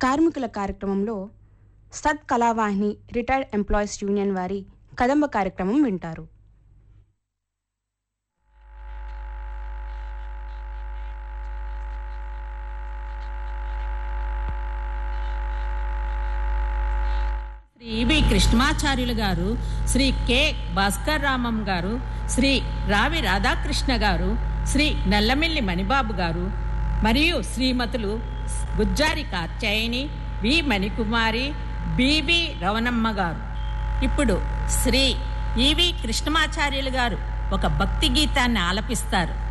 కార్మికుల కార్యక్రమంలో సత్ కళావాహిని రిటైర్డ్ ఎంప్లాయీస్ యూనియన్ వారి కదంబ కార్యక్రమం వింటారు శ్రీ వి కృష్ణమాచార్యులు గారు శ్రీ కె భాస్కర్ రామం గారు శ్రీ రావి రాధాకృష్ణ గారు శ్రీ నల్లమిల్లి మణిబాబు గారు మరియు శ్రీమతులు గుజ్జారి కాత్యాయని వి మణికుమారి బివి రవణమ్మ గారు ఇప్పుడు శ్రీ ఈవి కృష్ణమాచార్యులు గారు ఒక భక్తి గీతాన్ని ఆలపిస్తారు